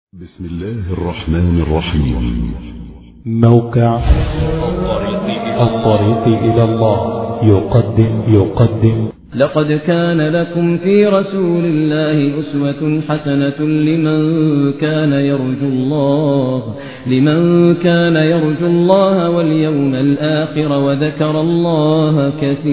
بسم الله الرحمن الرحيم موقع الطريق إلى الله يقدم يقدم لقد كان لكم في رسول الله أسوة حسنة لمن كان يرجو الله لمن كان يرجو الله واليوم الآخر وذكر الله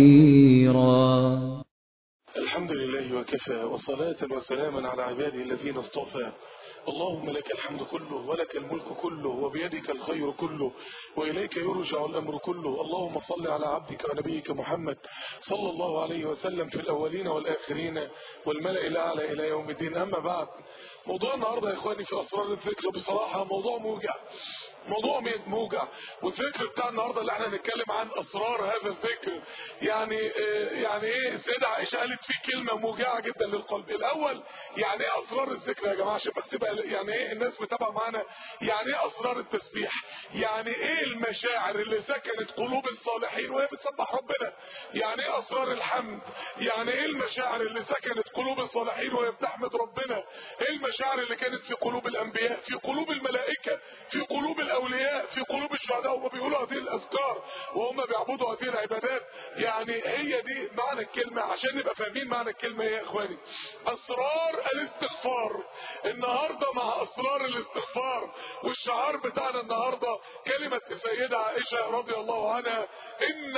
كثيرا الحمد لله وكفى وصلاة وسلاما على عباده الذين اصطفى اللهم لك الحمد كله ولك الملك كله وبيدك الخير كله وإليك يرجع الأمر كله اللهم صل على عبدك ونبيك محمد صلى الله عليه وسلم في الأولين والآخرين والملأ الأعلى إلى يوم الدين أما بعد موضوع النهاردة يا إخواني في أسرار الذكر بصراحة موضوع موجع موضوع موجع والذكر بتاع النهارده اللي احنا هنتكلم عن اسرار هذا الذكر يعني اه يعني ايه السيده عائشه قالت فيه كلمه موجعه جدا للقلب الاول يعني ايه اسرار الذكر يا جماعه عشان بس تبقى يعني ايه الناس متابعه معانا يعني ايه اسرار التسبيح يعني ايه المشاعر اللي سكنت قلوب الصالحين وهي بتسبح ربنا يعني ايه اسرار الحمد يعني ايه المشاعر اللي سكنت قلوب الصالحين وهي بتحمد ربنا ايه المشاعر اللي كانت في قلوب الانبياء في قلوب الملائكه في قلوب الاولياء في قلوب الشهداء وهم بيقولوا هذه الاذكار وهم بيعبدوا هذه العبادات يعني هي دي معنى الكلمه عشان نبقى فاهمين معنى الكلمه ايه يا اخواني اسرار الاستغفار النهارده مع اسرار الاستغفار والشعار بتاعنا النهارده كلمه السيده عائشه رضي الله عنها ان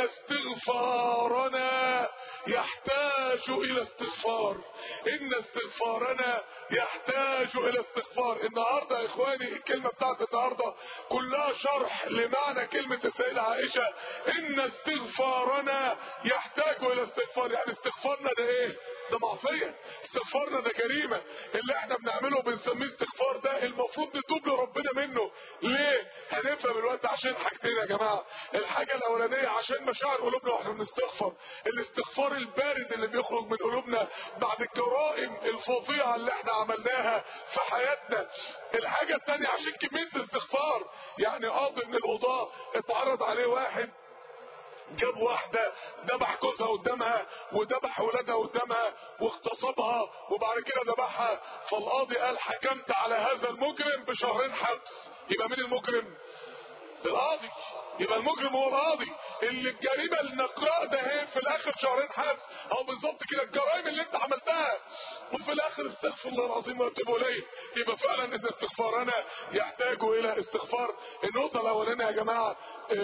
استغفارنا يحتاج الى استغفار ان استغفارنا يحتاج الى استغفار النهارده يا اخواني الكلمه بتاعت النهارده كلها شرح لمعنى كلمه السيده عائشه ان استغفارنا يحتاج الى استغفار يعني استغفارنا ده ايه ده معصيه استغفارنا ده جريمه اللي احنا بنعمله بنسميه استغفار ده المفروض نتوب لربنا منه ليه هنفهم الوقت عشان حاجتين يا جماعه الحاجه الاولانيه عشان مشاعر قلوبنا واحنا بنستغفر الاستغفار البارد اللي بيخرج من قلوبنا بعد الجرائم الفظيعه اللي احنا عملناها في حياتنا الحاجه الثانيه عشان كميه الاستغفار يعني قاضي من القضاه اتعرض عليه واحد جاب واحدة ذبح جوزها قدامها وذبح ولادها قدامها واغتصبها وبعد كده ذبحها فالقاضي قال حكمت على هذا المجرم بشهرين حبس يبقى مين المجرم؟ القاضي يبقى المجرم هو القاضي اللي الجريمه النقراء ده هي في الاخر شهرين حبس او بالظبط كده الجرائم اللي انت عملتها وفي الاخر استغفر الله العظيم واتوب اليه يبقى فعلا ان استغفارنا يحتاج الى استغفار النقطه الاولانيه يا جماعه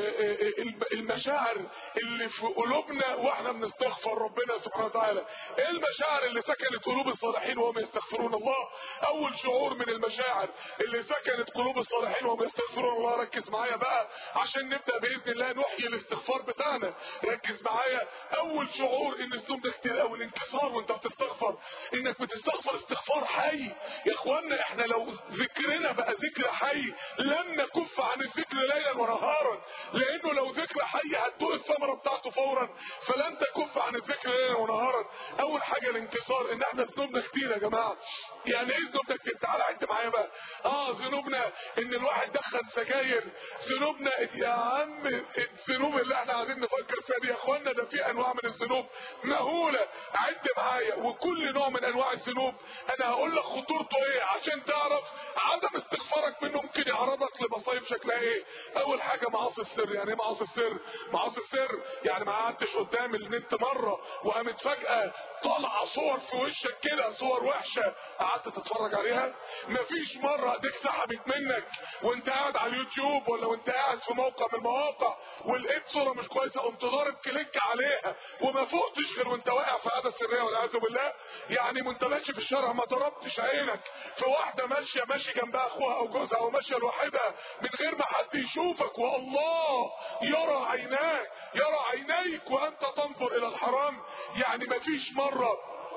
المشاعر اللي في قلوبنا واحنا بنستغفر ربنا سبحانه وتعالى ايه المشاعر اللي سكنت قلوب الصالحين وهم يستغفرون الله اول شعور من المشاعر اللي سكنت قلوب الصالحين وهم يستغفرون الله ركز معايا بقى عشان نبدا باذن الله نحيي الاستغفار بتاعنا ركز معايا اول شعور ان الذنوب ده كتير قوي الانكسار وانت بتستغفر انك بتستغفر استغفار حي يا اخوانا احنا لو ذكرنا بقى ذكر حي لن نكف عن الذكر ليلا ونهارا لانه لو ذكر حي هتدوق الثمره بتاعته فورا فلن تكف عن الذكر ليلا ونهارا اول حاجه الانكسار ان احنا ذنوبنا كتير يا جماعه يعني ايه ذنوبنا كتير تعالى عد معايا بقى اه ذنوبنا ان الواحد دخن سجاير ذنوبنا يا عم الذنوب اللي احنا قاعدين نفكر فيها دي يا اخوانا ده في انواع من الذنوب مهوله عد معايا وكل نوع من انواع الذنوب انا هقول لك خطورته ايه عشان تعرف عدم استغفارك منه ممكن يعرضك لمصايب شكلها ايه اول حاجه معاصي السر يعني ايه معاصي السر معاصي السر يعني ما قعدتش قدام النت مره وقامت فجاه طالعه صور في وشك كده صور وحشه قعدت تتفرج عليها مفيش مره ايديك سحبت منك وانت قاعد على اليوتيوب ولا وانت قاعد في موقع من المواقع ولقيت صوره مش كويسه قمت ضارب كليك عليها وما فوقتش غير وانت واقع في عاده سريه والعياذ بالله يعني وانت ماشي في الشارع ما ضربتش عينك في واحده ماشيه ماشي جنبها اخوها او جوزها او ماشيه لوحدها من غير ما حد يشوفك والله يرى عيناك يرى عينيك وانت تنظر الى الحرام يعني مفيش مره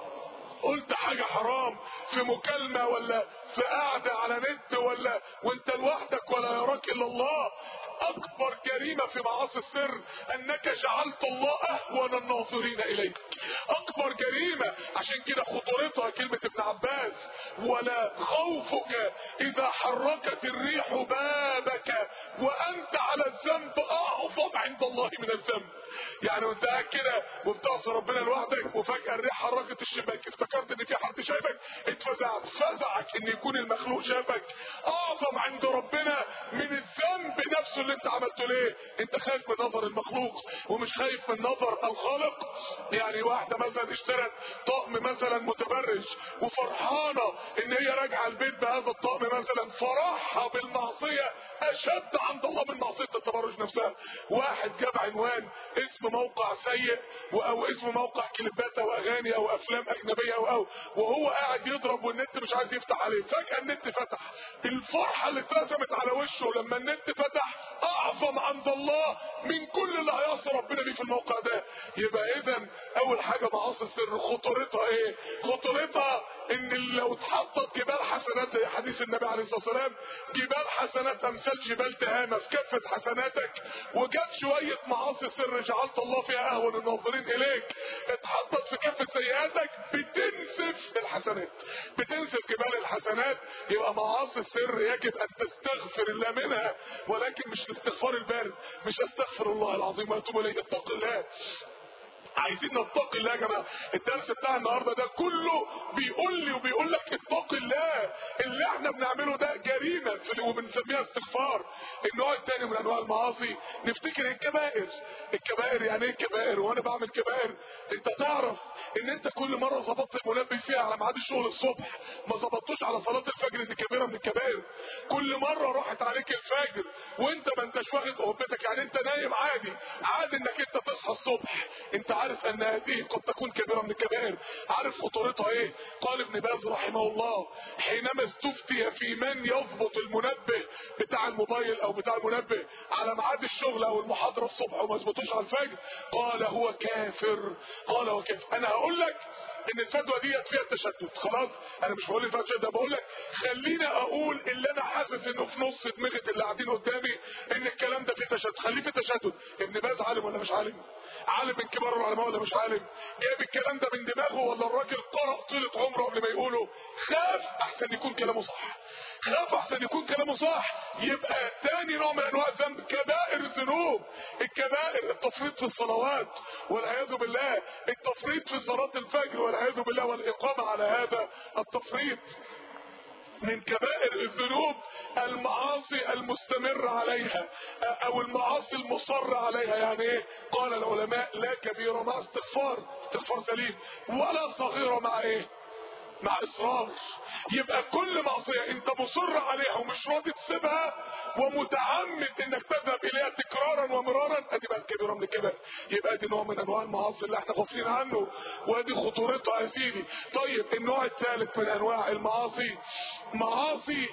قلت حاجة حرام في مكالمة ولا في قعدة على نت ولا وانت لوحدك ولا يراك الا الله اكبر جريمة في معاصي السر انك جعلت الله اهون الناظرين اليك اكبر جريمة عشان كده خطورتها كلمة ابن عباس ولا خوفك اذا حركت الريح بابك وانت على الذنب اعظم عند الله من الذنب يعني وانت قاعد كده وبتعصي ربنا لوحدك وفجأة الريح حركت الشباك افتكرت افتكرت ان في حد شايفك اتفزعت فزعك ان يكون المخلوق شافك اعظم عند ربنا من الذنب نفسه اللي انت عملته ليه انت خايف من نظر المخلوق ومش خايف من نظر الخالق يعني واحدة مثلا اشترت طقم مثلا متبرج وفرحانة ان هي راجعة البيت بهذا الطقم مثلا فرحها بالمعصية اشد عند الله من معصية التبرج نفسها واحد جاب عنوان اسم موقع سيء او اسم موقع كليبات او اغاني او افلام اجنبية او او وهو قاعد يضرب والنت مش عايز يفتح عليه فجأة النت فتح الفرحة اللي اترسمت على وشه لما النت فتح اعظم عند الله من كل اللي هيعصي ربنا بيه في الموقع ده يبقى اذا اول حاجة معاصي السر خطورتها ايه خطورتها ان لو اتحطت جبال حسنات زي حديث النبي عليه الصلاة والسلام جبال حسنات امثال جبال تهامة في كفة حسناتك وجت شوية معاصي سر جعلت الله فيها اهون الناظرين اليك اتحطت في كفة سيئاتك بتنسف الحسنات بتنسف جبال الحسنات يبقى معاصي السر يجب ان تستغفر الله منها ولكن مش الاستغفار البارد مش استغفر الله العظيم واتوب اليه اتق الله عايزين نتقي الله يا جماعه الدرس بتاع النهارده ده كله بيقول لي وبيقول لك اتق الله اللي احنا بنعمله ده جريمه في وبنسميها استغفار النوع الثاني من انواع المعاصي نفتكر الكبائر الكبائر يعني ايه الكبائر وانا بعمل كبائر انت تعرف ان انت كل مره ظبطت المنبه فيها على ميعاد الشغل الصبح ما ظبطتوش على صلاه الفجر دي كبيره من الكبائر كل مره راحت عليك الفجر وانت ما انتش واخد قهبتك يعني انت نايم عادي عادي انك انت تصحى الصبح انت عارف ان هذه قد تكون كبيرة من الكبائر عارف خطورتها ايه قال ابن باز رحمه الله حينما استفتي في من يضبط المنبه بتاع الموبايل او بتاع المنبه على ميعاد الشغل او المحاضرة الصبح وما يظبطوش على الفجر قال هو كافر قال هو كافر انا هقول لك ان الفتوى ديت فيها تشدد خلاص انا مش بقول الفتوى تشدد بقول لك خليني اقول اللي انا حاسس انه في نص دماغة اللي قاعدين قدامي ان الكلام ده فيه تشدد خليه فيه تشدد ابن باز عالم ولا مش عالم عالم من كبار العلماء ولا مش عالم جايب الكلام ده من دماغه ولا الراجل قرأ طيلة عمره قبل ما يقوله خاف احسن يكون كلامه صح خاف احسن يكون كلامه صح يبقى تاني نوع من انواع الذنب كبائر الذنوب الكبائر التفريط في الصلوات والعياذ بالله التفريط في صلاة الفجر والعياذ بالله والاقامة على هذا التفريط من كبائر الذنوب المعاصي المستمر عليها او المعاصي المصر عليها يعني ايه قال العلماء لا كبيرة مع استغفار استغفار سليم ولا صغيرة مع ايه مع اصرار يبقى كل معصية انت مصر عليها ومش راضي تسيبها ومتعمد انك تذهب اليها تكرارا ومرارا ادي بقى كبيرة من الكبائر يبقى دي نوع من انواع المعاصي اللي احنا غافلين عنه وادي خطورتها يا سيدي طيب النوع الثالث من انواع المعاصي معاصي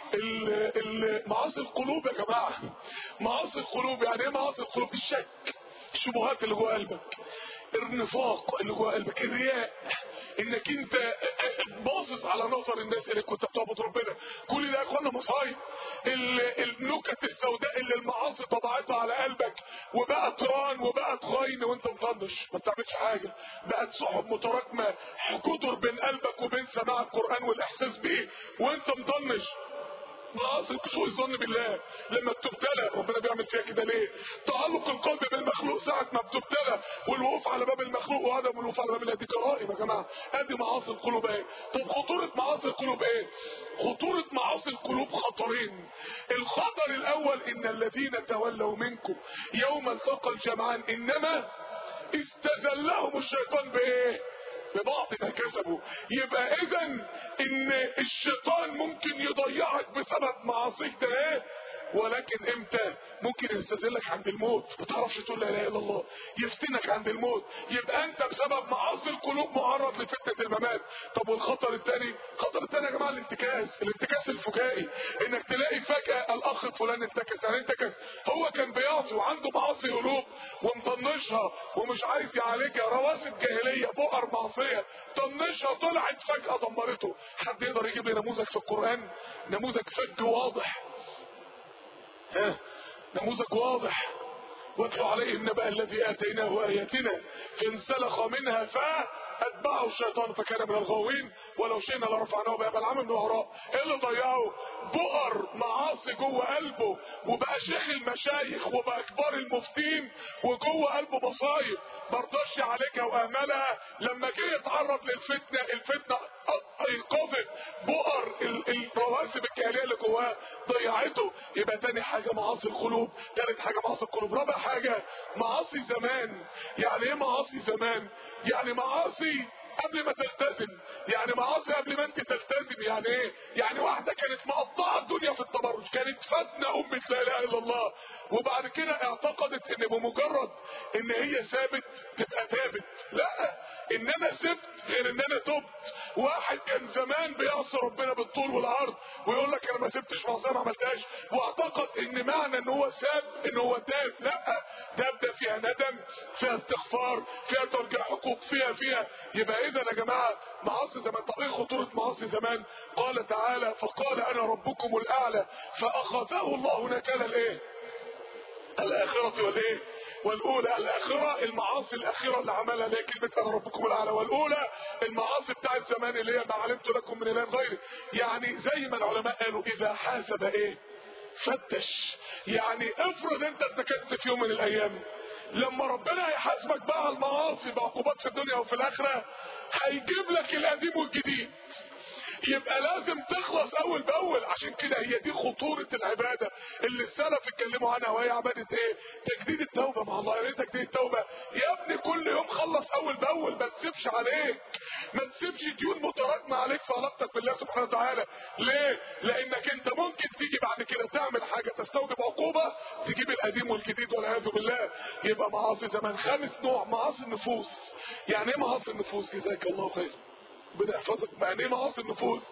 معاصي القلوب يا جماعة معاصي القلوب يعني ايه معاصي القلوب الشك الشبهات اللي جوه قلبك النفاق اللي جوه قلبك الرياء انك انت باصص على نظر الناس اللي كنت بتعبد ربنا كل ده يا اخوانا مصايب النكت السوداء اللي المعاصي طبعتها على قلبك وبقت ران وبقت غين وانت مطنش ما بتعملش حاجه بقت سحب متراكمه جدر بين قلبك وبين سماع القران والاحساس بيه وانت مطنش معاصي سوء الظن بالله لما بتبتلى ربنا بيعمل فيها كده ليه تعلق القلب بالمخلوق ساعة ما بتبتلى والوقوف على باب المخلوق وعدم الوقوف على باب الله دي جرائم يا جماعة ادي معاصي القلوب ايه طب خطورة معاصي القلوب ايه خطورة معاصي القلوب خطرين الخطر الاول ان الذين تولوا منكم يوم التقى الجمعان انما استزلهم الشيطان بايه ببعض ما كسبوا يبقى اذا ان الشيطان ممكن يضيعك بسبب معاصيك ده ايه ولكن امتى ممكن يستزلك عند الموت ما تعرفش تقول لا اله الا الله يفتنك عند الموت يبقى انت بسبب معاصي القلوب معرض لفتنه الممات طب والخطر الثاني الخطر الثاني يا جماعه الانتكاس الانتكاس الفجائي انك تلاقي فجاه الاخ فلان انتكس يعني انتكس هو كان بيعصي وعنده معاصي قلوب ومطنشها ومش عايز يعالجها رواسب جاهليه بؤر معصيه طنشها طلعت فجاه دمرته حد يقدر يجيب لي نموذج في القران نموذج فج واضح ها نموذج واضح واتل عليهم نبأ الذي آتيناه آياتنا فانسلخ منها فأتبعه الشيطان فكان من الغاوين ولو شئنا لرفعناه بها بل عمل من وراء ايه اللي ضيعه بؤر معاصي جوه قلبه وبقى شيخ المشايخ وبقى كبار المفتين وجوه قلبه مصايب مرضاش يعالجها واهملها لما جه يتعرض للفتنه الفتنه ايقظت بؤر الرواسب الجاهليه اللي جواه ضيعته يبقى تاني حاجه معاصي القلوب تالت حاجه معاصي القلوب رابع حاجه معاصي زمان يعني ايه معاصي زمان يعني معاصي قبل ما تلتزم يعني معاصي قبل ما انت تلتزم يعني ايه يعني واحده كانت مقطعه الدنيا في التبرج كانت فاتنه امه لا اله الا الله وبعد كده اعتقدت ان بمجرد ان هي سابت تبقى تابت لا ان انا سبت غير ان انا تبت واحد كان زمان بيعصي ربنا بالطول والعرض ويقول لك انا ما سبتش معصيه ما عملتهاش واعتقد ان معنى ان هو ساب ان هو تاب لا تاب ده فيها ندم فيها استغفار فيها ترجع حقوق فيها فيها يبقى اذا يا جماعه معاصي زمان طب ايه خطوره معاصي زمان قال تعالى فقال انا ربكم الاعلى فاخذه الله نكال الايه الاخره والايه والاولى الاخره المعاصي الاخيره اللي عملها اللي هي كلمه انا ربكم الاعلى والاولى المعاصي بتاعت زمان اللي هي ما علمت لكم من اله غيري يعني زي ما العلماء قالوا اذا حاسب ايه فتش يعني افرض انت اتنكست في يوم من الايام لما ربنا هيحاسبك بقى على المعاصي بعقوبات في الدنيا وفي الاخره هيجيب لك القديم والجديد يبقى لازم تخلص اول باول عشان كده هي دي خطورة العبادة اللي السلف اتكلموا عنها وهي عبادة ايه تجديد التوبة مع الله يعني تجديد التوبة يا ابني كل يوم خلص اول باول ما تسيبش عليك ما تسيبش ديون متراكمة عليك في علاقتك بالله سبحانه وتعالى ليه لانك انت ممكن تيجي بعد كده تعمل حاجة تستوجب عقوبة تجيب القديم والجديد والعياذ بالله يبقى معاصي زمان خامس نوع معاصي النفوس يعني ايه معاصي النفوس جزاك الله خير ربنا يحفظك يعني ايه معاصي النفوس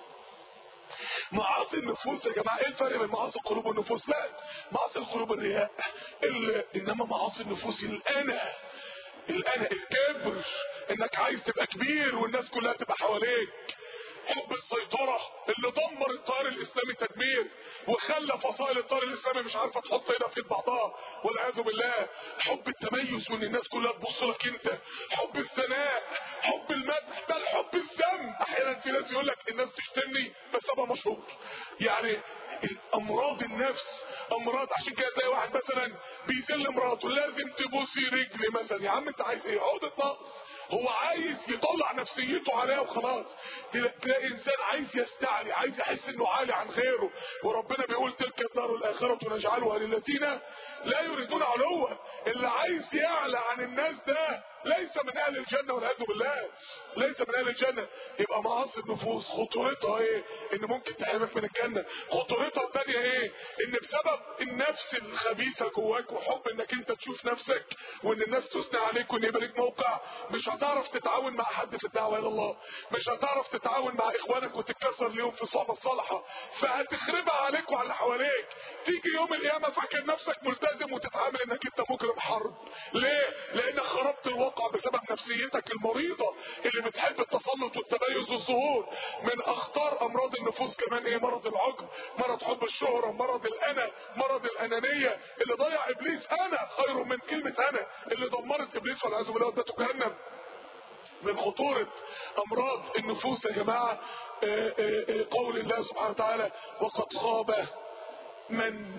معاصي النفوس يا جماعه ايه الفرق بين معاصي القلوب والنفوس لا معاصي القلوب الرياء ال... انما معاصي النفوس الانا الانا الكبر انك عايز تبقى كبير والناس كلها تبقى حواليك حب السيطرة اللي دمر التيار الاسلامي تدمير وخلى فصائل التيار الاسلامي مش عارفة تحط ايدها في بعضها والعياذ بالله حب التميز وان الناس كلها تبص لك انت حب الثناء حب المدح بل حب الذم احيانا في ناس يقول لك الناس تشتمني بس ابقى مشهور يعني امراض النفس امراض عشان كده تلاقي واحد مثلا بيذل مراته لازم تبوسي رجلي مثلا يا عم انت عايز ايه عقدة نقص هو عايز يطلع نفسيته عليها وخلاص تلاقي انسان عايز يستعلي عايز يحس انه عالي عن غيره وربنا بيقول تلك الدار الاخره نجعلها للذين لا يريدون علوا اللي عايز يعلى عن الناس ده ليس من اهل الجنه والعياذ بالله ليس من اهل الجنه يبقى معاصي النفوس خطورتها ايه ان ممكن تحرمك من الجنه خطورتها الثانيه ايه ان بسبب النفس الخبيثه جواك وحب انك انت تشوف نفسك وان الناس تثني عليك وان يبقى لك موقع مش هتعرف تتعاون مع حد في الدعوه الى الله مش هتعرف تتعاون مع اخوانك وتتكسر ليهم في صحبه الصالحه فهتخربها عليك وعلى اللي حواليك تيجي يوم القيامه فاكر نفسك ملتزم وتتعامل انك انت مجرم حرب ليه لانك خربت الواقع بسبب نفسيتك المريضه اللي بتحب التسلط والتميز والظهور من اخطار امراض النفوس كمان ايه مرض العجب مرض حب الشهره مرض الانا مرض الانانيه اللي ضيع ابليس انا خير من كلمه انا اللي دمرت ابليس والعياذ بالله ودته جهنم من خطورة أمراض النفوس يا جماعة آآ آآ قول الله سبحانه وتعالى وقد خاب من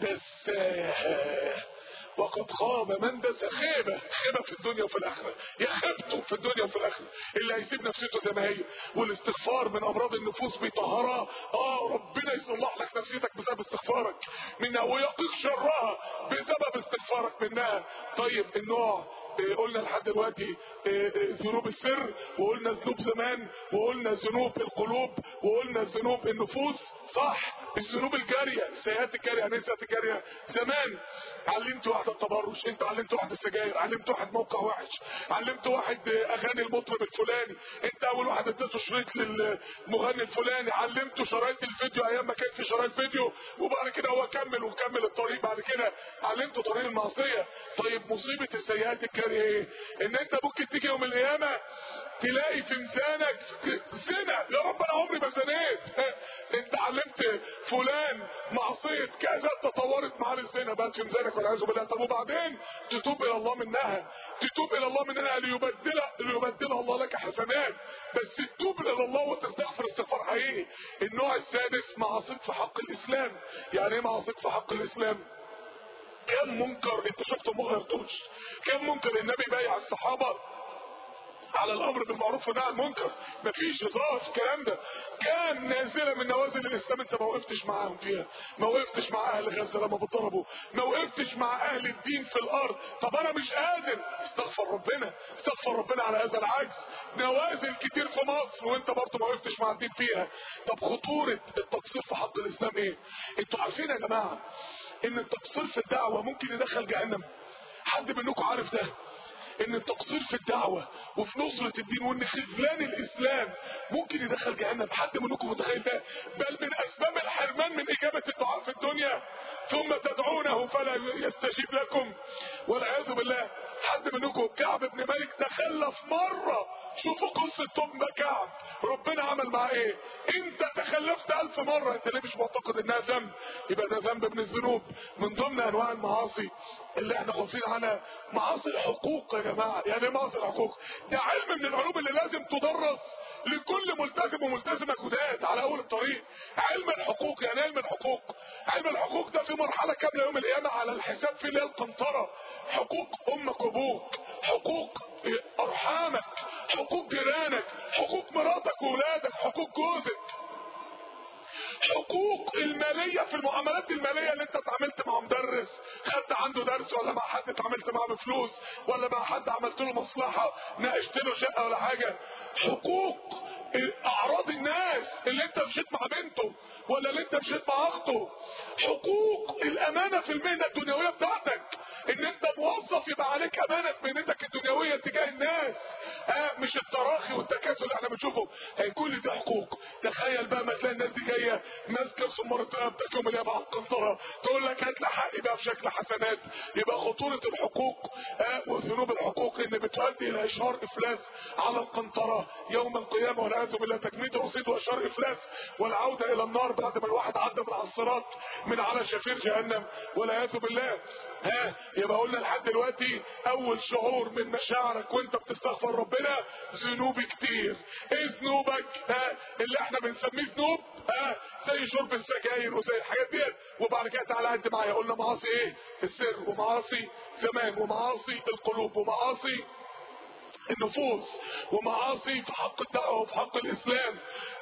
دساها وقد خاب من دس خيبة خيبة في الدنيا وفي الآخرة يا خيبته في الدنيا وفي الآخرة اللي هيسيب نفسيته زي ما هي والاستغفار من أمراض النفوس بيطهرها آه ربنا يصلح لك نفسيتك بسبب استغفارك منها ويقيك شرها بسبب استغفارك منها طيب النوع قلنا لحد دلوقتي ذنوب السر وقلنا ذنوب زمان وقلنا ذنوب القلوب وقلنا ذنوب النفوس صح الذنوب الجارية السيئات الجارية يعني السيئات الجارية زمان علمت واحد التبرج انت علمت واحد السجاير علمت واحد موقع وحش علمت واحد اغاني المطرب الفلاني انت اول واحد اديته شريط للمغني الفلاني علمته شرايط الفيديو ايام ما كان في شرايط فيديو وبعد كده هو كمل وكمل الطريق بعد كده علمته طريق المعصية طيب مصيبة السيئات الجارية ايه ان انت ممكن تيجي يوم القيامة تلاقي في ميزانك زنا يا رب انا عمري ما زنيت انت علمت فلان معصية كذا تطورت معاه الزنا بقت في ميزانك والعياذ بالله طب وبعدين تتوب الى الله منها تتوب الى الله منها ليبدل ليبدلها الله لك حسنات بس تتوب الى الله وتستغفر استغفار حقيقي النوع السادس معاصيك في حق الاسلام يعني ايه معاصيك في حق الاسلام كم منكر انت شفته ما غيرتوش كم منكر النبي بايع الصحابه على الامر بالمعروف والنهي عن المنكر مفيش هزار في الكلام ده كان نازله من نوازل الاسلام انت ما وقفتش معاهم فيها ما وقفتش مع اهل غزه لما بتضربوا ما وقفتش مع اهل الدين في الارض طب انا مش قادر استغفر ربنا استغفر ربنا على هذا العجز نوازل كتير في مصر وانت برضه ما وقفتش مع الدين فيها طب خطوره التقصير في حق الاسلام ايه انتوا عارفين يا جماعه ان التقصير في الدعوه ممكن يدخل جهنم حد منكم عارف ده ان التقصير في الدعوة وفي نصرة الدين وان خذلان الاسلام ممكن يدخل جهنم حد منكم متخيل ده بل من اسباب الحرمان من اجابة الدعاء في الدنيا ثم تدعونه فلا يستجيب لكم والعياذ بالله حد منكم كعب بن مالك تخلف مرة شوفوا قصة تم كعب ربنا عمل معاه ايه انت تخلفت الف مرة انت ليه مش معتقد انها ذنب يبقى ده ذنب من الذنوب من ضمن انواع المعاصي اللي احنا خايفين عنها معاصي الحقوق يا جماعه يعني ايه معاصي الحقوق ده علم من العلوم اللي لازم تدرس لكل ملتزم وملتزمه جداد على اول الطريق علم الحقوق يعني علم الحقوق علم الحقوق ده في مرحله كامله يوم القيامه على الحساب في اللي هي القنطره حقوق امك وابوك حقوق ارحامك حقوق جيرانك حقوق مراتك واولادك حقوق جوزك حقوق الماليه في المعاملات الماليه اللي انت اتعاملت مع مدرس خدت عنده درس ولا مع حد اتعاملت معاه بفلوس ولا مع حد عملت له مصلحه ناقشت له شقه ولا حاجه حقوق اعراض الناس اللي انت مشيت مع بنته ولا اللي انت مشيت مع اخته حقوق الامانه في المهنه الدنيويه بتاعتك ان انت موظف يبقى عليك امانه في مهنتك الدنيويه تجاه الناس آه مش التراخي والتكاسل اللي احنا بنشوفه هي كل دي حقوق تخيل بقى ما تلاقي الناس دي جايه ماسكه سماره رقبتك يوم اليابان على القنطره تقول لك هات لي حقي بقى بشكل حسنات يبقى خطوره الحقوق آه وذنوب الحقوق ان بتؤدي الى اشهار افلاس على القنطره يوم القيامه والعياذ بالله تجميد رصيد واشهار افلاس والعوده الى النار بعد ما الواحد عدى من على الصراط من على شفير جهنم والعياذ بالله ها يبقى قلنا لحد دلوقتي اول شعور من مشاعرك وانت بتستغفر ربنا ذنوب كتير ايه ذنوبك ها اللي احنا بنسميه ذنوب ها زي شرب السجاير وزي الحاجات دي وبعد كده تعالى عد معايا قلنا معاصي ايه السر ومعاصي زمان ومعاصي القلوب ومعاصي النفوس ومعاصي في حق الدعوة وفي حق الإسلام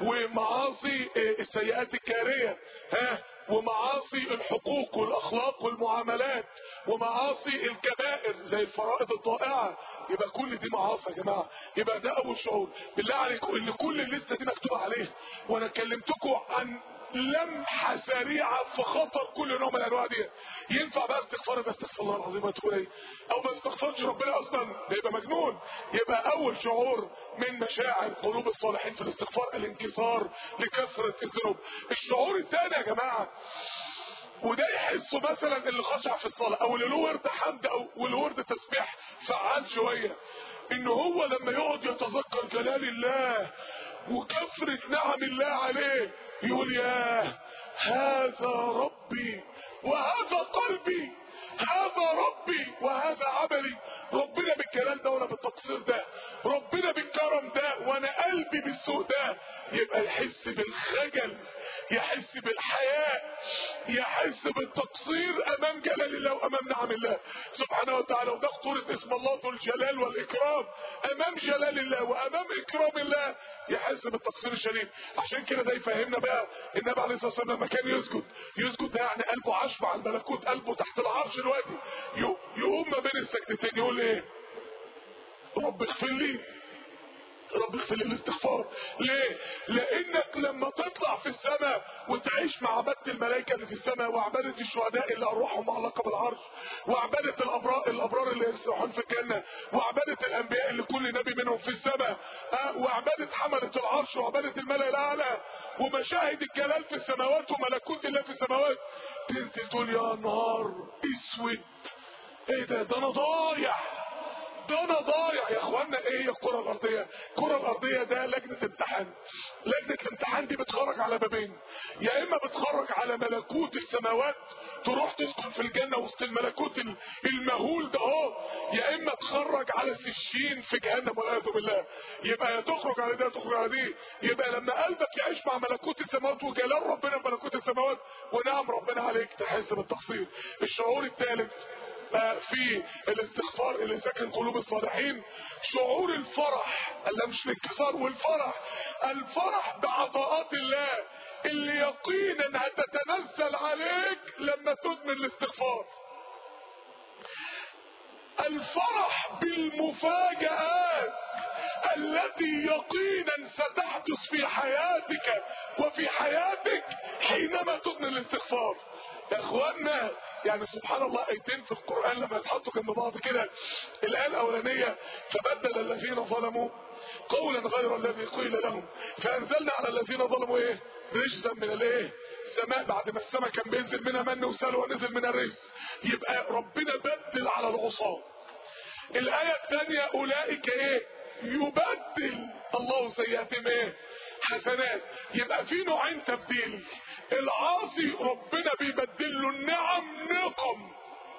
ومعاصي السيئات الكارية ها ومعاصي الحقوق والأخلاق والمعاملات ومعاصي الكبائر زي الفرائض الضائعة يبقى كل دي معاصي يا جماعة يبقى ده أول شعور بالله عليكم اللي كل الليستة دي مكتوبة عليها وأنا كلمتكم عن لمحة سريعة في خطر كل نوع من الأنواع دي ينفع بقى استغفار يبقى استغفر الله العظيم وتقول ايه أو ما استغفرش ربنا أصلا ده يبقى مجنون يبقى أول شعور من مشاعر قلوب الصالحين في الاستغفار الانكسار لكثرة الذنوب الشعور الثاني يا جماعة وده يحسه مثلا اللي خشع في الصلاة او اللي له ورد حمد او واللي ورد تسبيح فعال شوية ان هو لما يقعد يتذكر جلال الله وكثرة نعم الله عليه يقول ياه هذا ربي وهذا قلبي هذا ربي وهذا عملي ربنا بالجلال ده وانا بالتقصير ده ربنا بالكرم ده وانا قلبي بالسوء ده يبقى يحس بالخجل يحس بالحياء يحس بالتقصير امام جلال الله وامام نعم الله سبحانه وتعالى وده خطورة اسم الله ذو الجلال والاكرام امام جلال الله وامام اكرام الله يحس بالتقصير الشديد عشان كده ده يفهمنا بقى النبي عليه الصلاه والسلام لما كان يسجد يسجد ده يعني قلبه عاش مع الملكوت قلبه تحت العرش دلوقتي يقوم ما بين السجدتين يقول ايه رب اغفر لي رب اغفر لي الاستغفار ليه لانك لما تطلع في السماء وتعيش مع عباده الملائكه اللي في السماء وعباده الشهداء اللي ارواحهم معلقه بالعرش وعباده الابرار الابرار اللي يسرحون في الجنه وعباده الانبياء اللي كل نبي منهم في السماء أه وعباده حمله العرش وعباده الملأ الاعلى ومشاهد الجلال في السماوات وملكوت الله في السماوات تنزل تقول يا نهار اسود ايه ده ده انا ضايع ده انا ضايع يا اخوانا ايه هي الكره الارضيه الكره الارضيه ده لجنه امتحان لجنه الامتحان دي بتخرج على بابين يا اما بتخرج على ملكوت السماوات تروح تسكن في الجنه وسط الملكوت ال- المهول ده اهو يا اما تخرج على السجين في جهنم والعياذ بالله يبقى يا تخرج على ده تخرج على دي يبقى لما قلبك يعيش مع ملكوت السماوات وجلال ربنا بملكوت السماوات ونعم ربنا عليك تحس بالتقصير الشعور الثالث آه، في الاستغفار اللي ساكن قلوب الصالحين شعور الفرح اللي مش الانكسار والفرح الفرح بعطاءات الله اللي يقينا هتتنزل عليك لما تدمن الاستغفار الفرح بالمفاجآت التي يقينا ستحدث في حياتك وفي حياتك حينما تدمن الاستغفار يا اخوانا يعني سبحان الله ايتين في القرآن لما يتحطوا جنب بعض كده الآية الأولانية فبدل الذين ظلموا قولا غير الذي قيل لهم فأنزلنا على الذين ظلموا ايه رجزا من الايه السماء بعد ما السماء كان بينزل منها من وسلوى ونزل منها الرجس يبقى ربنا بدل على العصاه الآية الثانية أولئك إيه؟ يبدل الله سيئاتهم إيه؟ حسنات يبقى في نوعين تبديل العاصي ربنا بيبدل له النعم نقم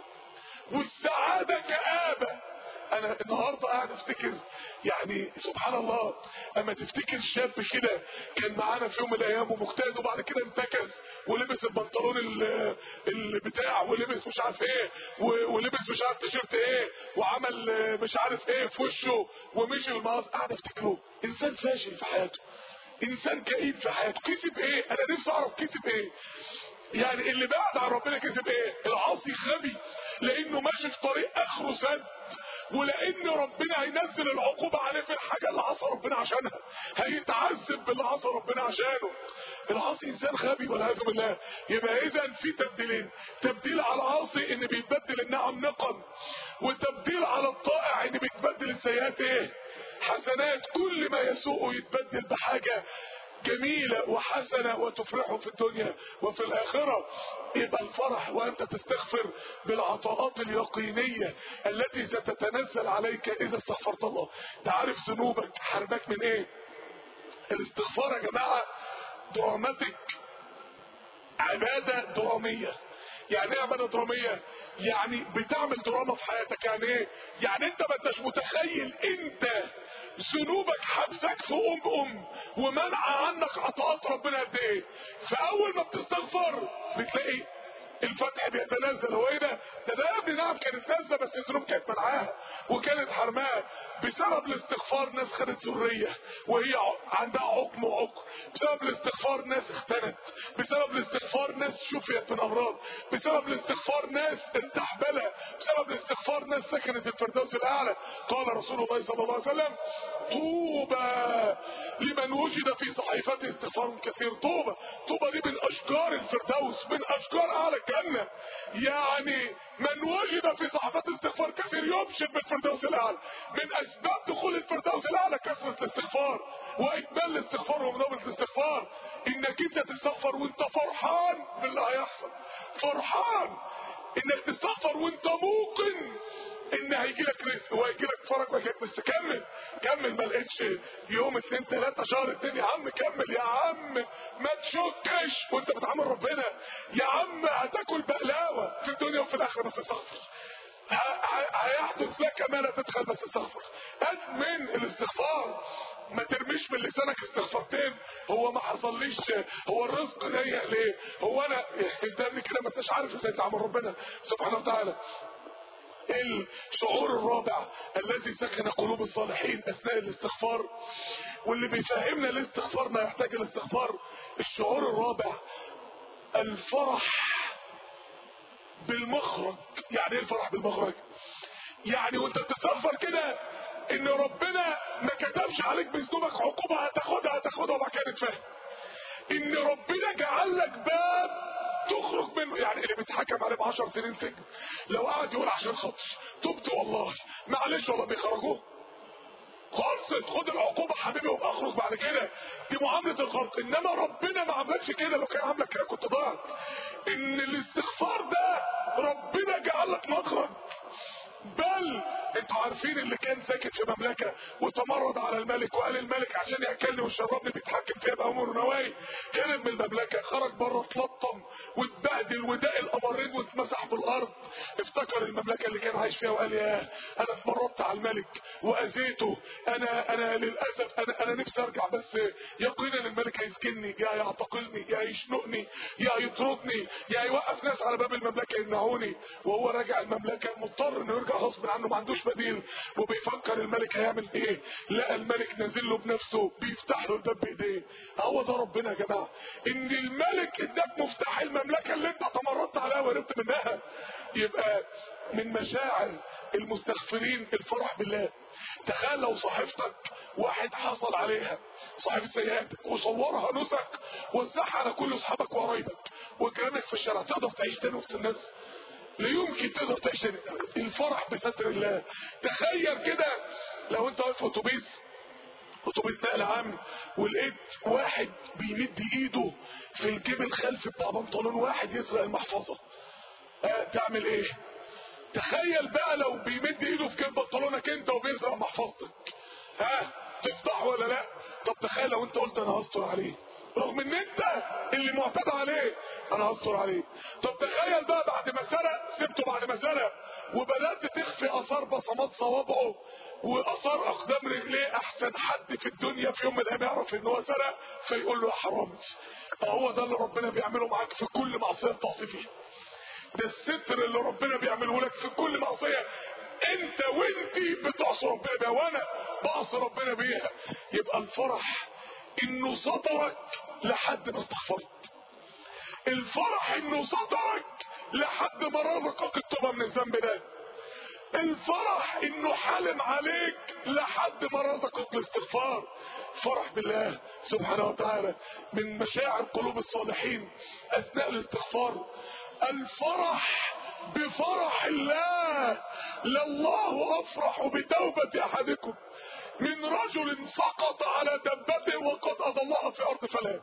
والسعادة كآبة انا النهارده قاعد افتكر يعني سبحان الله اما تفتكر شاب كده كان معانا في يوم من الايام ومجتهد وبعد كده انتكس ولبس البنطلون ال- البتاع ولبس مش عارف ايه و- ولبس مش عارف تيشيرت ايه وعمل آه، مش عارف ايه في وشه ومشي والمعاصي قاعد افتكره انسان فاشل في حياته انسان كئيب في حياته كسب ايه انا نفسي اعرف كسب ايه يعني اللي بعد عن ربنا كسب ايه العاصي غبي لانه ماشي في طريق اخره سد ولان ربنا هينزل العقوبة عليه في الحاجة اللي عصى ربنا عشانها هيتعذب باللي عصى ربنا عشانه العاصي انسان غبي والعياذ بالله يبقى اذا في تبديلين تبديل على العاصي ان بيتبدل النعم نقم وتبديل على الطائع ان بيتبدل السيئات ايه حسنات كل ما يسوء يتبدل بحاجة جميلة وحسنة وتفرحه في الدنيا وفي الآخرة يبقى الفرح وأنت تستغفر بالعطاءات اليقينية التي ستتنزل عليك إذا استغفرت الله تعرف ذنوبك حرمك من إيه الاستغفار يا جماعة دراماتيك عبادة درامية يعني ايه عبادة درامية يعني بتعمل دراما في حياتك يعني ايه يعني انت ما انتش متخيل انت ذنوبك حبسك في ام ام ومنع عنك عطاءات ربنا قد ايه فاول ما بتستغفر بتلاقي الفتح بيتنزل هو ايه ده ده ده يا ابني نعم كانت نازله بس الذنوب كانت منعاها وكانت حرماها بسبب الاستغفار ناس خدت ذريه وهي ع- عندها عقم وعقم بسبب الاستغفار ناس اختنت بسبب الاستغفار ناس شفيت من امراض بسبب الاستغفار ناس ارتحبلة بسبب الاستغفار ناس سكنت الفردوس الاعلى قال رسول الله صلى الله عليه وسلم طوبى لمن وجد في صحيفته استغفار كثير طوبى طوبى دي من اشجار الفردوس من اشجار اعلى الجنه يعني من وجد في صحيفته استغفار كثير يبشر بالفردوس الاعلى من اسباب دخول الفردوس الاعلى كثره الاستغفار واجمال الاستغفار ومنابله الاستغفار انك انت تستغفر وانت فرحان باللي هيحصل فرحان انك تستغفر وانت موقن ان هيجي لك رزق وهيجي لك فرج وهيجي لك بس كمل كمل ما لقيتش يوم اتنين تلاته شهر اتنين يا عم كمل يا عم ما تشكش وانت بتعامل ربنا يا عم هتاكل بقلاوه في الدنيا وفي الاخره بس استغفر ه- ه- هيحدث لك ما لا تدخل بس استغفر ادمن الاستغفار ما ترميش من لسانك استغفرتين هو ما حصليش هو الرزق ضيق ليه هو انا قدامي كده ما انتش عارف ازاي تعامل ربنا سبحانه وتعالى الشعور الرابع الذي سكن قلوب الصالحين اثناء الاستغفار واللي بيفهمنا ليه استغفارنا يحتاج الاستغفار الشعور الرابع الفرح بالمخرج يعني ايه الفرح بالمخرج يعني وانت بتستغفر كده ان ربنا ما كتبش عليك بذنوبك عقوبه هتاخدها هتاخدها وبعد كده تفهم ان ربنا جعل لك باب تخرج منه يعني اللي بيتحكم عليه ب 10 سنين سجن لو قعد يقول عشان خاطر تبت والله معلش والله بيخرجوه خلصت خد العقوبة حبيبي وابقى اخرج بعد كده دي معاملة الخلق انما ربنا ما عملش كده لو كان عاملك كده كنت ضاعت ان الاستغفار ده ربنا جعل لك مخرج بل انتوا عارفين اللي كان ساكت في مملكة وتمرد على الملك وقال الملك عشان ياكلني ويشربني بيتحكم فيها بأمر ونواهي هرب من المملكة خرج بره اتلطم واتبهدل وداق القمرين واتمسح بالارض افتكر المملكة اللي كان عايش فيها وقال ياه انا اتمردت على الملك واذيته انا انا للاسف انا انا نفسي ارجع بس يقينا الملك هيسجنني يا يعتقلني يا يشنقني يا يطردني يا يوقف ناس على باب المملكة يمنعوني وهو راجع المملكة مضطر انه يرجع غصب عنه ما عندوش بديل وبيفكر الملك هيعمل ايه لقى الملك نازل له بنفسه بيفتح له الباب بايديه هو ده ربنا يا جماعه ان الملك اداك مفتاح المملكه اللي انت تمردت عليها وهربت منها يبقى من مشاعر المستغفرين الفرح بالله تخيل لو صحيفتك واحد حصل عليها صحيفه سيئاتك وصورها نسخ وزعها على كل اصحابك وقرايبك وكرمك في الشارع تقدر تعيش تاني وسط الناس لا يمكن تقدر تعيش تاني الفرح بستر الله تخيل كده لو انت واقف في اتوبيس اتوبيس نقل عام ولقيت واحد بيمد ايده في الجيب الخلفي بتاع بنطلون واحد يسرق المحفظه اه تعمل ايه تخيل بقى لو بيمد ايده في جيب بنطلونك انت وبيسرق محفظتك ها تفضح ولا لا طب تخيل لو انت قلت انا هستر عليه رغم ان انت اللي معتاد عليه انا هستر عليه طب تخيل بقى بعد ما سرق سبته بعد ما سرق وبدات تخفي اثار بصمات صوابعه واثار اقدام رجليه احسن حد في الدنيا في يوم من الايام يعرف ان هو سرق فيقول له يا حرامي هو ده اللي ربنا بيعمله معاك في كل معصيه تعصي فيها ده الستر اللي ربنا بيعمله لك في كل معصيه انت وانتي بتعصي ربنا بيها وانا بعصي ربنا بيها يبقى الفرح انه سترك لحد ما استغفرت الفرح انه سترك لحد ما رزقك التوبه من الذنب ده الفرح انه حالم عليك لحد ما رزقك الاستغفار فرح بالله سبحانه وتعالى من مشاعر قلوب الصالحين اثناء الاستغفار الفرح بفرح الله لله افرح بتوبة احدكم من رجل سقط على دبته وقد اضلها في ارض فلان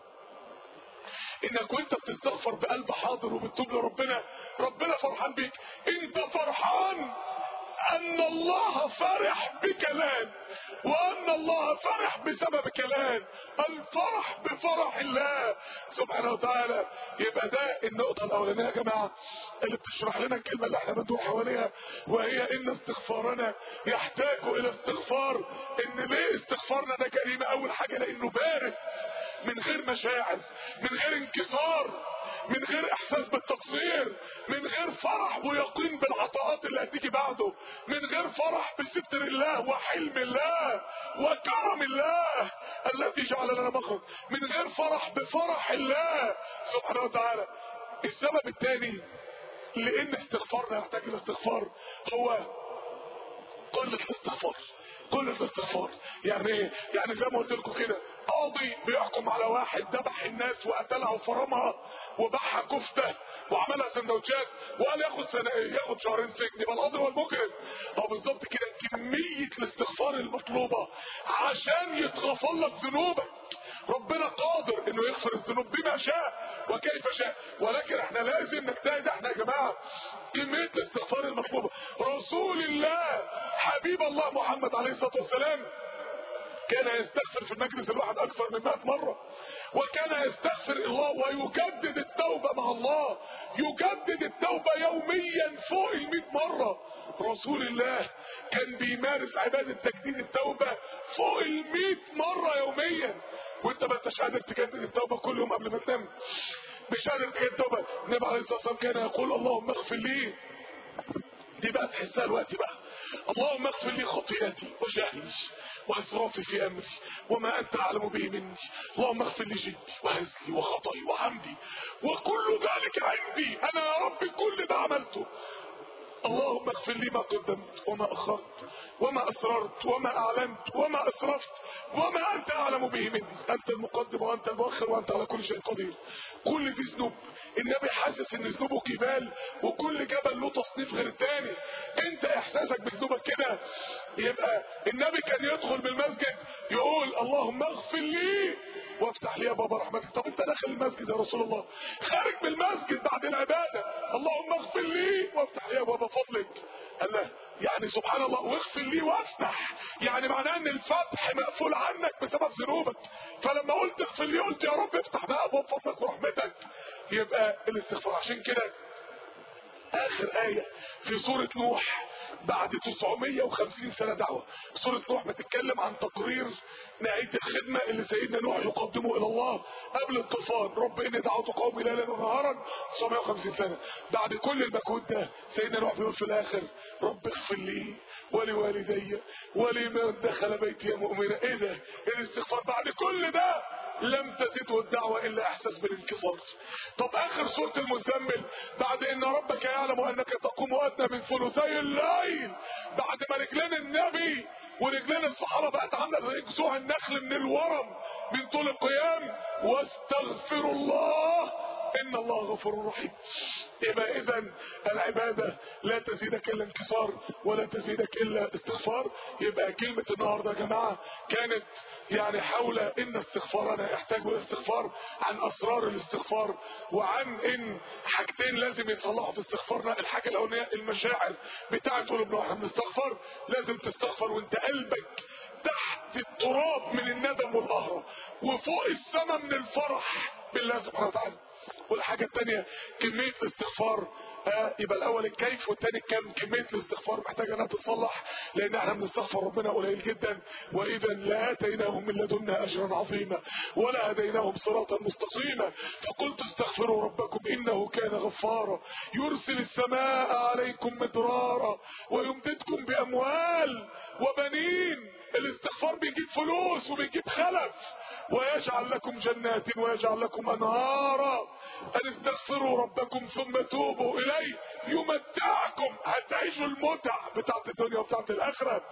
انك وانت بتستغفر بقلب حاضر وبتتوب لربنا ربنا فرحان بيك انت فرحان ان الله فرح بكلام وان الله فرح بسبب كلام الفرح بفرح الله سبحانه وتعالى يبقى ده النقطة الاولانية يا جماعة اللي بتشرح لنا الكلمة اللي احنا بندور حواليها وهي ان استغفارنا يحتاج الى استغفار ان ليه استغفارنا ده جريمة اول حاجة لانه بارد من غير مشاعر من غير انكسار من غير احساس بالتقصير من غير فرح ويقين بالعطاءات اللي هتيجي بعده من غير فرح بستر الله وحلم الله وكرم الله الذي جعل لنا مخرج من غير فرح بفرح الله سبحانه وتعالى السبب الثاني لان استغفارنا يحتاج الى استغفار هو قلة الاستغفار قلة الاستغفار يعني ايه يعني زي ما قلت لكم كده قاضي بيحكم على واحد ذبح الناس وقتلها وفرمها وباعها كفته وعملها سندوتشات وقال ياخد سنة ياخد شهرين سجن يبقى القاضي هو المجرم هو بالظبط كده كمية الاستغفار المطلوبة عشان يتغفر لك ذنوبك ربنا قادر انه يغفر الذنوب بما شاء وكيف شاء ولكن احنا لازم نجتهد احنا يا جماعه كميه الاستغفار المطلوبه رسول الله حبيب الله محمد عليه الصلاه والسلام كان يستغفر في المجلس الواحد اكثر من 100 مره وكان يستغفر الله ويجدد التوبه مع الله يجدد التوبه يوميا فوق ال 100 مره رسول الله كان بيمارس عباده تجديد التوبه فوق ال 100 مره يوميا وانت ما انتش قادر تجدد التوبه كل يوم قبل ما تنام مش قادر تجدد التوبه النبي عليه الصلاه والسلام كان يقول اللهم اغفر لي دي بقى تحسها الوقت بقى اللهم اغفر لي خطيئتي وجهلي واسرافي في امري وما انت اعلم به مني اللهم اغفر لي جدي وهزلي وخطئي وحمدي وكل ذلك عندي انا يا رب كل ده عملته اللهم اغفر لي ما قدمت وما اخرت وما اسررت وما اعلنت وما اسرفت وما انت اعلم به مني انت المقدم وانت المؤخر وانت على كل شيء قدير كل دي ذنوب النبي حاسس ان ذنوبه جبال وكل جبل له تصنيف غير التاني انت احساسك بذنوبك كده يبقى النبي كان يدخل من المسجد يقول اللهم اغفر لي وافتح لي يا بابا رحمتك طب انت داخل المسجد يا رسول الله خارج من المسجد بعد العباده اللهم اغفر لي وافتح لي ابواب فضلك قال له يعني سبحان الله واغفر لي وافتح يعني معناه ان الفتح مقفول عنك بسبب ذنوبك فلما قلت اغفر لي قلت يا رب افتح بقى ابواب فضلك ورحمتك يبقى الاستغفار عشان كده اخر آية في سورة نوح بعد 950 سنة دعوة سورة نوح بتتكلم عن تقرير نهاية الخدمة اللي سيدنا نوح يقدمه الى الله قبل الطوفان رب اني دعوت قومي ليلا ونهارا 950 سنة بعد كل المجهود ده سيدنا نوح بيقول في الاخر رب اغفر لي ولوالدي ولمن دخل بيتي مؤمنا ايه ده الاستغفار بعد كل ده لم تزده الدعوة الا احساس بالانكسار طب اخر سورة المزمل بعد ان ربك يعلم انك تقوم ادنى من ثلثي الليل بعد ما رجلين النبي ورجلين الصحابة بقت عاملة زي جذوع النخل من الورم من طول القيام واستغفر الله ان الله غفور رحيم يبقى اذا العبادة لا تزيدك الا انكسار ولا تزيدك الا استغفار يبقى كلمة النهاردة يا جماعة كانت يعني حول ان استغفارنا يحتاج الى استغفار عن اسرار الاستغفار وعن ان حاجتين لازم يتصلحوا في استغفارنا الحاجة الاولانية المشاعر بتاعت قلوبنا واحنا بنستغفر لازم تستغفر وانت قلبك تحت التراب من الندم والقهرة وفوق السماء من الفرح بالله سبحانه وتعالى والحاجة التانية كمية الاستغفار آه يبقى الاول الكيف والتاني الكم كمية الاستغفار محتاجة انها تتصلح لان احنا بنستغفر ربنا قليل جدا واذا لاتيناهم من لدنا اجرا عظيما ولا هديناهم صراطا مستقيما فقلت استغفروا ربكم انه كان غفارا يرسل السماء عليكم مدرارا ويمددكم باموال وبنين الاستغفار بيجيب فلوس وبيجيب خلف ويجعل لكم جنات ويجعل لكم انهارا ان استغفروا ربكم ثم توبوا اليه يمتعكم هتعيشوا المتع بتاعت الدنيا وبتاعت الاخره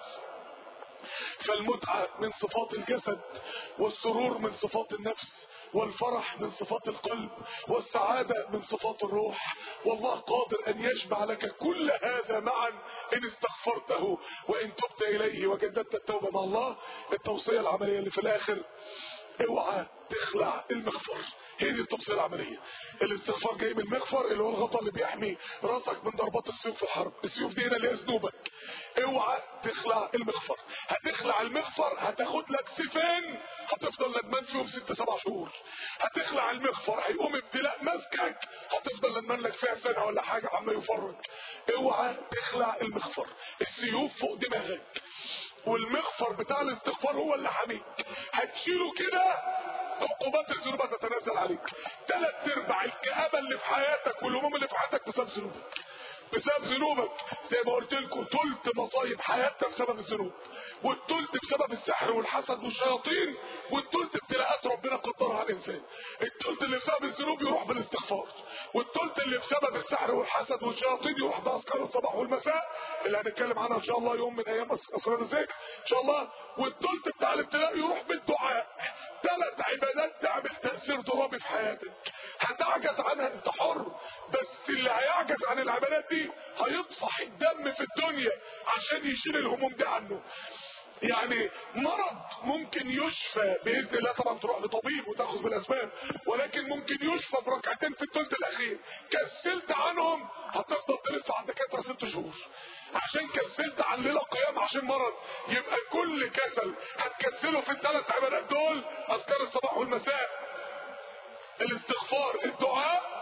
فالمتعة من صفات الجسد والسرور من صفات النفس والفرح من صفات القلب والسعادة من صفات الروح والله قادر أن يجمع لك كل هذا معا إن استغفرته وإن تبت إليه وجددت التوبة مع الله التوصية العملية اللي في الآخر اوعى تخلع المغفر هي دي التفصيل العملية الاستغفار جاي من المغفر اللي هو الغطاء اللي بيحمي راسك من ضربات السيوف في الحرب السيوف دي هنا اللي هي ذنوبك اوعى تخلع المغفر هتخلع المغفر هتاخد لك سيفين هتفضل ندمان فيهم ست سبع شهور هتخلع المغفر هيقوم ابتلاء مسكك هتفضل ندمان لك فيها سنة ولا حاجة عما يفرج اوعى تخلع المغفر السيوف فوق دماغك والمغفر بتاع الاستغفار هو اللي حاميك هتشيله كده عقوبات الذنوب هتتنزل عليك ثلاث ارباع الكآبة اللي في حياتك والهموم اللي في حياتك بسبب ذنوبك بسبب ذنوبك زي ما قلت لكم تلت مصايب حياتنا بسبب الذنوب والتلت بسبب السحر والحسد والشياطين والتلت ابتلاءات ربنا قدرها على الانسان التلت اللي بسبب الذنوب يروح بالاستغفار والتلت اللي بسبب السحر والحسد والشياطين يروح باذكار الصباح والمساء اللي هنتكلم عنها ان شاء الله يوم من ايام اسرار الذكر ان شاء الله والتلت بتاع الابتلاء يروح بالدعاء ثلاث عبادات تعمل تاثير ضرابي في حياتك هتعجز عنها انت حر بس اللي هيعجز عن العبادات دي هيطفح الدم في الدنيا عشان يشيل الهموم دي عنه يعني مرض ممكن يشفى باذن الله طبعا تروح لطبيب وتاخذ بالاسباب ولكن ممكن يشفى بركعتين في الثلث الاخير كسلت عنهم هتفضل تلف على الدكاتره ست شهور عشان كسلت عن ليله قيام عشان مرض يبقى كل كسل هتكسله في الثلاث عبادات دول اذكار الصباح والمساء الاستغفار الدعاء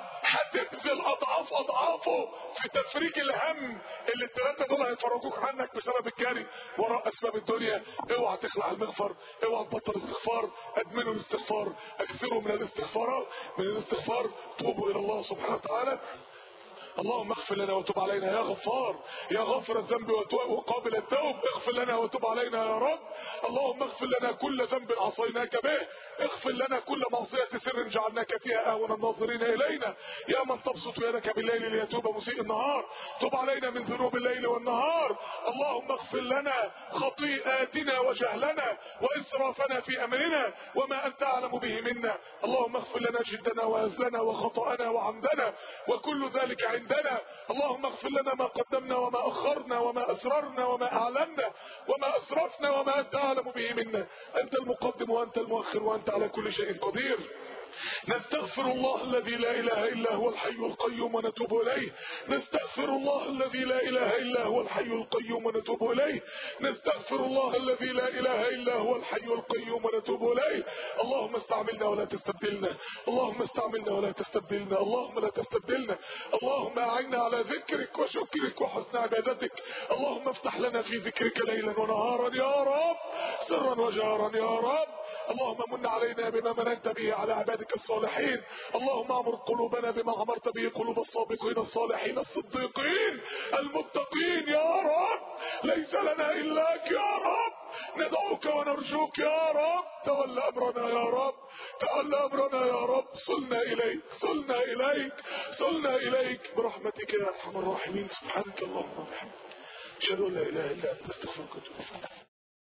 هتبذل اضعاف اضعافه في تفريج الهم اللي الثلاثه دول هيفرجوك عنك بسبب الجري وراء اسباب الدنيا اوعى تخلع المغفر اوعى تبطل استغفار ادمنوا الاستغفار اكثروا من الاستغفار من الاستغفار توبوا الى الله سبحانه وتعالى اللهم اغفر لنا وتب علينا يا غفار يا غافر الذنب وقابل التوب اغفر لنا وتب علينا يا رب اللهم اغفر لنا كل ذنب عصيناك به اغفر لنا كل معصية سر جعلناك فيها اهون الناظرين الينا يا من تبسط يدك بالليل ليتوب مسيء النهار تب علينا من ذنوب الليل والنهار اللهم اغفر لنا خطيئاتنا وجهلنا واسرافنا في امرنا وما انت اعلم به منا اللهم اغفر لنا جدنا وهزلنا وخطأنا وعمدنا وكل ذلك عند عندنا اللهم اغفر لنا ما قدمنا وما أخرنا وما أسررنا وما أعلنا وما أسرفنا وما أنت أعلم به منا أنت المقدم وأنت المؤخر وأنت على كل شيء قدير نستغفر الله الذي لا إله إلا هو الحي القيوم ونتوب إليه نستغفر الله الذي لا إله إلا هو الحي القيوم ونتوب إليه نستغفر الله الذي لا إله إلا هو الحي القيوم ونتوب إليه اللهم استعملنا ولا تستبدلنا اللهم استعملنا ولا تستبدلنا اللهم لا تستبدلنا اللهم أعنا على ذكرك وشكرك وحسن عبادتك اللهم افتح لنا في ذكرك ليلا ونهارا يا رب سرا وجهرا يا رب اللهم من علينا بما مننت به على عبادك الصالحين اللهم امر قلوبنا بما امرت به قلوب الصادقين الصالحين الصديقين المتقين يا رب ليس لنا الاك يا رب ندعوك ونرجوك يا رب تولى امرنا يا رب تولى امرنا يا رب صلنا اليك صلنا اليك صلنا اليك برحمتك يا ارحم الراحمين سبحانك اللهم وبحمدك اشهد ان لا اله الا انت استغفرك واتوب اليك